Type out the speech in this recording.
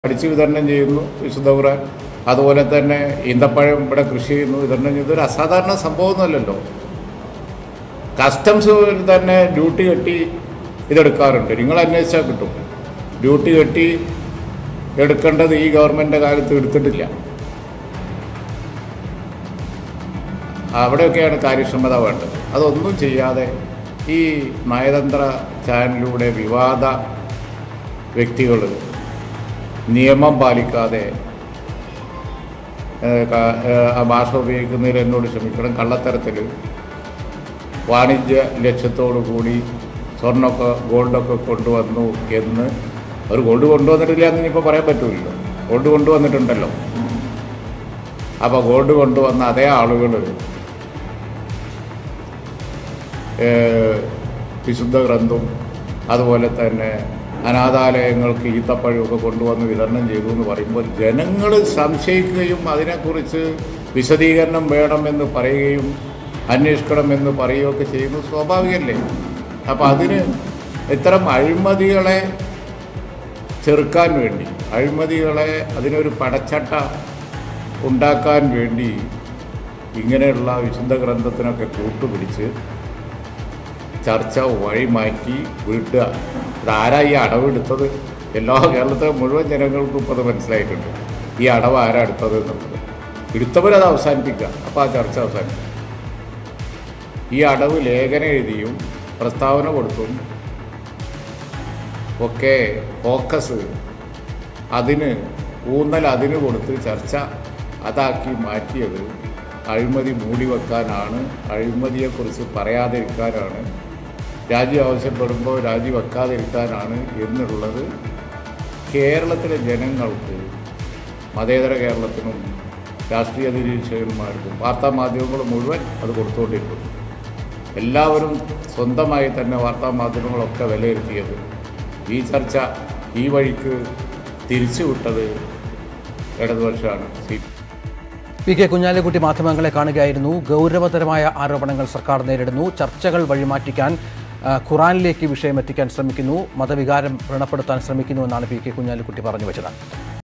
അടിച്ച് വിതരണം ചെയ്യുന്നു വിശുദ്ധ ഖുർആൻ അതുപോലെ തന്നെ ഈന്തപ്പഴം ഇവിടെ കൃഷി ചെയ്യുന്നു വിതരണം ചെയ്യുന്നു ഒരു അസാധാരണ സംഭവമൊന്നുമല്ലല്ലോ കസ്റ്റംസ് തന്നെ ഡ്യൂട്ടി കെട്ടി ഇതെടുക്കാറുണ്ട് നിങ്ങൾ അന്വേഷിച്ചാൽ കിട്ടും ഡ്യൂട്ടി കെട്ടി എടുക്കേണ്ടത് ഈ ഗവൺമെൻറ്റിൻ്റെ കാലത്ത് എടുത്തിട്ടില്ല അവിടെയൊക്കെയാണ് കാര്യക്ഷമത വേണ്ടത് അതൊന്നും ചെയ്യാതെ ഈ നയതന്ത്ര ചാനലിലൂടെ വിവാദ വ്യക്തികൾ നിയമം പാലിക്കാതെ ഏഹ്, ക- ഏഹ്, ആ ഭാഷ ഉപയോഗിക്കുന്നതിൽ എന്നോട് ക്ഷമിക്കണം കള്ളത്തരത്തിൽ വാണിജ്യ ലക്ഷ്യത്തോടു കൂടി സ്വർണ്ണമൊക്കെ ഗോൾഡൊക്കെ കൊണ്ടുവന്നു എന്ന് ഒരു ഗോൾഡ് കൊണ്ടുവന്നിട്ടില്ല എന്ന് ഇനിയിപ്പോൾ പറയാൻ പറ്റില്ലല്ലോ ഗോൾഡ് കൊണ്ടുവന്നിട്ടുണ്ടല്ലോ അപ്പോൾ ഗോൾഡ് കൊണ്ടുവന്ന അതേ ആളുകൾ വിശുദ്ധ ഗ്രന്ഥവും അതുപോലെ തന്നെ അനാഥാലയങ്ങൾക്ക് ഈത്തപ്പഴമൊക്കെ കൊണ്ടുവന്ന് വിതരണം ചെയ്തു എന്ന് പറയുമ്പോൾ ജനങ്ങൾ സംശയിക്കുകയും അതിനെക്കുറിച്ച് വിശദീകരണം വേണമെന്ന് പറയുകയും അന്വേഷിക്കണമെന്ന് പറയുകയൊക്കെ ചെയ്യുന്നത് സ്വാഭാവികമല്ലേ അപ്പോൾ അതിന് ഇത്തരം അഴിമതികളെ ചെറുക്കാൻ വേണ്ടി അഴിമതികളെ അതിനൊരു പടച്ചട്ട ഉണ്ടാക്കാൻ വേണ്ടി ഇങ്ങനെയുള്ള വിശുദ്ധ ഗ്രന്ഥത്തിനൊക്കെ കൂട്ടുപിടിച്ച് ചർച്ച വഴി മാറ്റി വിട്ടുക ഇതാരാ ഈ അടവെടുത്തത് എല്ലാ കേരളത്തിലെ മുഴുവൻ ജനങ്ങൾക്കും ഇപ്പോൾ അത് മനസ്സിലായിട്ടുണ്ട് ഈ അടവ് ആരാ എടുത്തത് എന്നുള്ളത് എടുത്തവരത് അവസാനിപ്പിക്കുക അപ്പോൾ ആ ചർച്ച അവസാനിപ്പിക്കും ഈ അടവ് ലേഖനം എഴുതിയും പ്രസ്താവന കൊടുത്തും ഒക്കെ ഫോക്കസ് അതിന് ഊന്നൽ അതിന് കൊടുത്ത് ചർച്ച അതാക്കി മാറ്റിയത് അഴിമതി മൂടി വെക്കാനാണ് അഴിമതിയെക്കുറിച്ച് പറയാതിരിക്കാനാണ് രാജി ആവശ്യപ്പെടുമ്പോൾ രാജി വെക്കാതിരിക്കാനാണ് എന്നുള്ളത് കേരളത്തിലെ ജനങ്ങൾക്ക് മതേതര കേരളത്തിനും രാഷ്ട്രീയ നിരീക്ഷകന്മാർക്കും വാർത്താ മാധ്യമങ്ങൾ മുഴുവൻ അത് കൊടുത്തുകൊണ്ടിരിക്കുന്നു എല്ലാവരും സ്വന്തമായി തന്നെ വാർത്താ മാധ്യമങ്ങളൊക്കെ വിലയിരുത്തിയത് ഈ ചർച്ച ഈ വഴിക്ക് തിരിച്ചുവിട്ടത് ഇടതുപക്ഷമാണ് സി പി കെ കുഞ്ഞാലിക്കുട്ടി മാധ്യമങ്ങളെ കാണുകയായിരുന്നു ഗൗരവതരമായ ആരോപണങ്ങൾ സർക്കാർ നേരിടുന്നു ചർച്ചകൾ വഴിമാറ്റിക്കാൻ ആ, ഖുറാനിലേക്ക് വിഷയം എത്തിക്കാൻ ശ്രമിക്കുന്നു മതവികാരം വ്രണപ്പെടുത്താൻ ശ്രമിക്കുന്നു എന്നാണ് പി കെ കുഞ്ഞാലിക്കുട്ടി പറഞ്ഞു വെച്ചത്